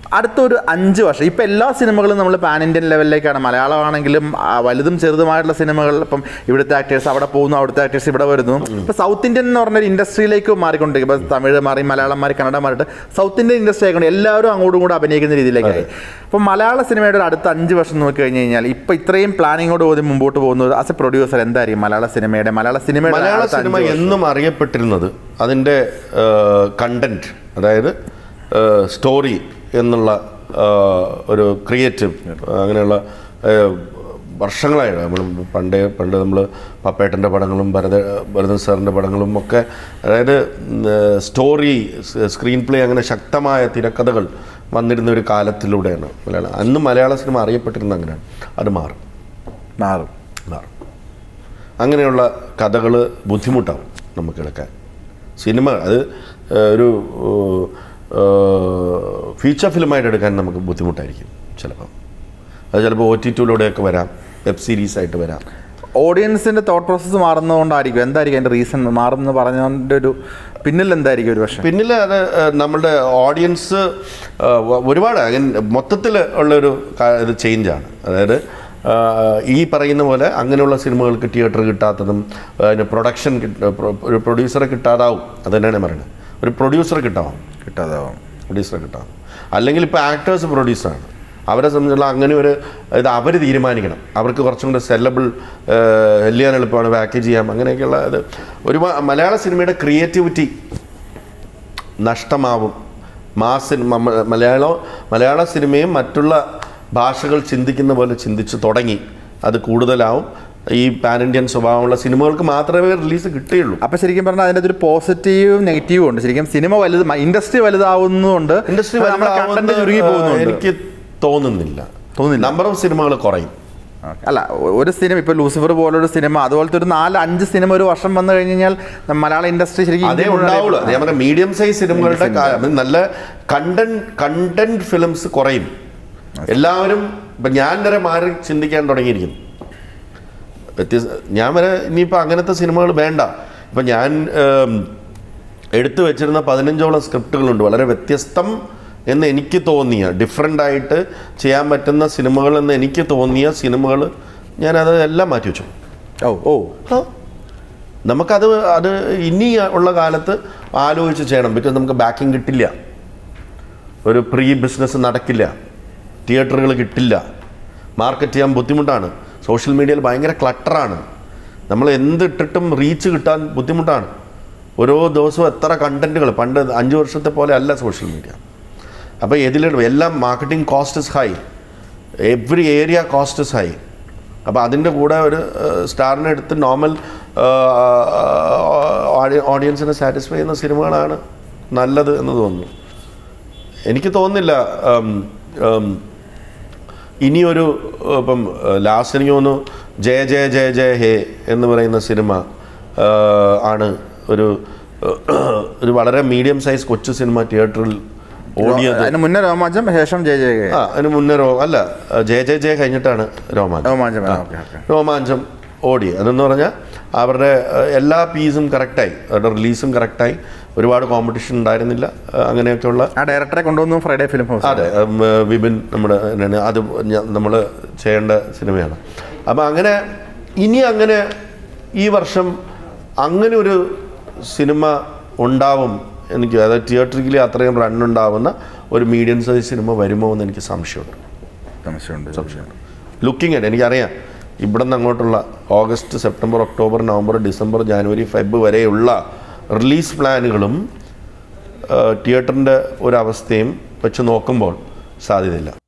അടുത്തൊരു അഞ്ച് വർഷം ഇപ്പം എല്ലാ സിനിമകളും നമ്മൾ പാൻ ഇന്ത്യൻ ലെവലിലേക്കാണ് മലയാളമാണെങ്കിലും ആ, വലുതും ചെറുതുമായിട്ടുള്ള സിനിമകൾ ഇപ്പം ഇവിടുത്തെ ആക്ടേഴ്സ് അവിടെ പോകുന്നു അവിടുത്തെ ആക്ടേഴ്സ് ഇവിടെ വരുന്നു ഇപ്പം സൗത്ത് ഇന്ത്യൻ എന്ന് പറഞ്ഞൊരു ഇൻഡസ്ട്രിയിലേക്ക് മാറിക്കൊണ്ടിരിക്കും ഇപ്പം തമിഴ് മാറി മലയാളം മാറി കന്നഡ മാറിയിട്ട് സൗത്ത് ഇന്ത്യൻ ഇൻഡസ്ട്രി ആയിക്കൊണ്ട് എല്ലാവരും അങ്ങോട്ടും കൂടെ അഭിനയിക്കുന്ന രീതിയിലേക്കായി അപ്പം മലയാള സിനിമയുടെ ഒരു അടുത്ത അഞ്ച് വർഷം നോക്കി കഴിഞ്ഞ് കഴിഞ്ഞാൽ ഇപ്പം ഇത്രയും പ്ലാനിങ്ങോട് പോയി മുമ്പോട്ട് പോകുന്നത് ആസ് എ പ്രൊഡ്യൂസർ എന്തായിരിക്കും മലയാള സിനിമയുടെ മലയാള സിനിമയുടെ മലയാള അടുത്ത സിനിമ അഞ്ച് വർഷം? എന്നും അറിയപ്പെട്ടിരുന്നത് അതിൻ്റെ കണ്ടന്റ് അതായത് സ്റ്റോറി എന്നുള്ള ആ, ഒരു ക്രിയേറ്റീവ് അങ്ങനെയുള്ള ആ, വർഷങ്ങളായിട്ട് നമ്മൾ പണ്ടേ പണ്ട് നമ്മൾ പപ്പേട്ടൻ്റെ പടങ്ങളും ഭരത ഭരതൻ സാറിൻ്റെ പടങ്ങളും ഒക്കെ അതായത് സ്റ്റോറി സ്ക്രീൻ പ്ലേ അങ്ങനെ ശക്തമായ തിരക്കഥകൾ വന്നിരുന്ന ഒരു കാലത്തിലൂടെയാണ് മലയാളം അന്ന് മലയാള സിനിമ അറിയപ്പെട്ടിരുന്നത് അങ്ങനെയാണ് അത് മാറും മാറും മാറും അങ്ങനെയുള്ള കഥകൾ ബുദ്ധിമുട്ടാവും നമുക്ക് എടുക്കാൻ സിനിമ അത് ഏഹ്, ഒരു ഫീച്ചർ ഫിലിമായിട്ട് എടുക്കാൻ നമുക്ക് ബുദ്ധിമുട്ടായിരിക്കും ചിലപ്പം അത് ചിലപ്പോൾ ഒ ടി ടിയിലൂടെയൊക്കെ വരാം വെബ് സീരീസ് ആയിട്ട് വരാം ഓഡിയൻസിന്റെ തോട്ട് പ്രോസസ്സ് മാറുന്നതുകൊണ്ടായിരിക്കും എന്തായിരിക്കും അതിന്റെ റീസൺ മാറുമെന്ന് പറഞ്ഞതിന്റെ ഒരു പിന്നിൽ എന്തായിരിക്കും ഒരു പക്ഷേ പിന്നിൽ അത് ഏഹ്, നമ്മളുടെ ഓഡിയൻസ് ഏഹ്, വ- ഒരുപാട് അങ്ങനെ മൊത്തത്തിൽ ഉള്ളൊരു കാ- ഇത് ചേഞ്ചാണ് അതായത് ഏഹ്, ഈ പറയുന്ന പോലെ അങ്ങനെയുള്ള സിനിമകൾക്ക് തിയേറ്റർ കിട്ടാത്തതും അതിന് പ്രൊഡക്ഷൻ ഒരു പ്രൊഡ്യൂസറെ കിട്ടാതാവും അത് തന്നെയാണ് പറയുന്നത് ഒരു പ്രൊഡ്യൂസറെ കിട്ടാവും കിട്ടാതാവും പ്രൊഡ്യൂസറെ കിട്ടാവും അല്ലെങ്കിൽ ഇപ്പോൾ ആക്ടേഴ്സ് പ്രൊഡ്യൂസറാണ് അവരെ സംബന്ധിച്ചുള്ള അങ്ങനെ ഒരു ഇത് അവർ തീരുമാനിക്കണം അവർക്ക് കുറച്ചും കൂടെ സെല്ലബിൾ എല്ലാം എളുപ്പമാണ് പാക്കേജ് ചെയ്യാം അങ്ങനെയൊക്കെയുള്ള ഇത് ഒരു മലയാള സിനിമയുടെ ക്രിയേറ്റിവിറ്റി നഷ്ടമാവും മാസ് മലയാളം മലയാള സിനിമയും മറ്റുള്ള ഭാഷകൾ ചിന്തിക്കുന്ന പോലെ ചിന്തിച്ച് തുടങ്ങി അത് കൂടുതലാവും ഈ പാൻ ഇന്ത്യൻ സ്വഭാവമുള്ള സിനിമകൾക്ക് മാത്രമേ റിലീസ് കിട്ടുകയുള്ളൂ അപ്പൊ ശരിക്കും പറഞ്ഞാൽ അതിന്റെ ഒരു പോസിറ്റീവും നെഗറ്റീവും ഉണ്ട് ശരിക്കും സിനിമ വലുത് ഇൻഡസ്ട്രി വലുതാവുന്നതുകൊണ്ട് ഇൻഡസ്ട്രി കണ്ടന്റ് ചുരുങ്ങി പോകുന്നുണ്ട് എനിക്ക് തോന്നുന്നില്ല തോന്നുന്നില്ല. നമ്പർ ഓഫ് സിനിമകൾ കുറയും അല്ല ഒ- ഒരു സിനിമ ഇപ്പൊ ലൂസിഫർ പോലൊരു സിനിമ അതുപോലത്തെ ഒരു നാല് അഞ്ച് സിനിമ ഒരു വർഷം വന്നു കഴിഞ്ഞ് കഴിഞ്ഞാൽ മലയാള ഇൻഡസ്ട്രി ശരിക്കും അതേ ഇന്ത്യൻ മുഴുവൻ ഉണ്ടാവുള്ളൂ ഞാൻ പറഞ്ഞ മീഡിയം സൈസ് സിനിമകളുടെ സിനിമ. കാ- അത് നല്ല കണ്ടന്റ് കണ്ടന്റ് ഫിലിംസ് കുറയും എല്ലാവരും ഇപ്പൊ ഞാൻ വരെ മാറി ചിന്തിക്കാൻ തുടങ്ങിയിരിക്കുന്നു വ്യത്യസ്ത ഞാൻ വരെ ഇനിയിപ്പോൾ അങ്ങനത്തെ സിനിമകൾ വേണ്ട ഇപ്പം ഞാൻ ഏം, എടുത്തു വെച്ചിരുന്ന പതിനഞ്ചോളം സ്ക്രിപ്റ്റുകളുണ്ട് വളരെ വ്യത്യസ്തം എന്ന് എനിക്ക് തോന്നിയ ഡിഫറെൻ്റ് ആയിട്ട് ചെയ്യാൻ പറ്റുന്ന സിനിമകൾ എന്ന് എനിക്ക് തോന്നിയ സിനിമകൾ ഞാനത് എല്ലാം മാറ്റി വെച്ചു ഓ ഓ ആ. നമുക്കത് അത് ഇനി ഉള്ള കാലത്ത് ആലോചിച്ച് ചെയ്യണം ബിക്കോസ് നമുക്ക് ബാക്കിംഗ് കിട്ടില്ല ഒരു പ്രീ ബിസിനസ് നടക്കില്ല തിയേറ്ററുകൾ കിട്ടില്ല മാർക്കറ്റ് ചെയ്യാൻ ബുദ്ധിമുട്ടാണ് സോഷ്യൽ മീഡിയയിൽ ഭയങ്കര ക്ലട്ടറാണ് നമ്മൾ എന്തിട്ടിട്ടും റീച്ച് കിട്ടാൻ ബുദ്ധിമുട്ടാണ് ഓരോ ദിവസവും എത്ര കണ്ടന്റുകൾ പണ്ട് അഞ്ച് വർഷത്തെ പോലെ അല്ല സോഷ്യൽ മീഡിയ അപ്പോൾ ഇതിലിടും എല്ലാം marketing cost is high every area cost is high അപ്പോൾ അതിൻ്റെ കൂടെ ഒരു സ്റ്റാറിനെ എടുത്ത് നോർമൽ ഓഡിയൻസിനെ സാറ്റിസ്ഫൈ ചെയ്യുന്ന സിനിമകളാണ് നല്ലത് എന്ന് തോന്നുന്നു എനിക്ക് തോന്നുന്നില്ല ഉം, ഉം, ഇനിയൊരു ഏഹ്, ഇപ്പം ലാസ്റ്റ് എനിക്ക് തോന്നുന്നു ജയ ജയ ജയ ജയ ഹേ എന്ന് പറയുന്ന സിനിമ ഏഹ്, ആണ് ഒരു ഏഹ്, ഒരു വളരെ മീഡിയം സൈസ് കൊച്ചു സിനിമ തിയേറ്ററിൽ ഓടിയത് അതിന് മുന്നേ രോമാഞ്ചം ശേഷം ജയ ജയ ജയ. ആ അതിന് മുന്നേ രോ അല്ല ജയ ജയ ജയ കഴിഞ്ഞിട്ടാണ് രോമാഞ്ചം രോമാഞ്ചം ഓക്കെ ഓക്കെ രോമാഞ്ചം ഓടി അതെന്ന് പറഞ്ഞാൽ അവരുടെ ഏഹ്, എല്ലാ പീസും കറക്റ്റായി അവരുടെ റിലീസും കറക്റ്റായി ഒരുപാട് കോമ്പറ്റീഷൻ ഉണ്ടായിരുന്നില്ല ഏഹ്, അങ്ങനെയൊക്കെയുള്ള ആ ഡയറക്ടറെ കൊണ്ടുവന്നു ഫ്രൈഡേ ഫിലിം ഹൗസ് അതെ ഉം, ഏഹ്, വിപിൻ നമ്മുടെ എന്നാണ് അത് നമ്മൾ ചെയ്യേണ്ട സിനിമയാണ് അപ്പം അങ്ങനെ ഇനി അങ്ങനെ ഈ വർഷം അങ്ങനെ ഒരു സിനിമ ഉണ്ടാവും എനിക്ക് അതായത് തിയേറ്ററിക്കലി അത്രയും റൺ ഉണ്ടാവുന്ന ഒരു മീഡിയം സൈസ് സിനിമ വരുമോ എന്ന് എനിക്ക് സംശയമുണ്ട് സംശയമുണ്ട് സംശയമുണ്ട് ലുക്കിംഗ് അറ്റ് എനിക്കറിയാം ഇവിടെ നിന്ന് അങ്ങോട്ടുള്ള August September October November December January Feb വരെയുള്ള റിലീസ് പ്ലാനുകളും തിയേറ്ററിൻ്റെ ഒരവസ്ഥയും വെച്ച് നോക്കുമ്പോൾ സാധ്യതയില്ല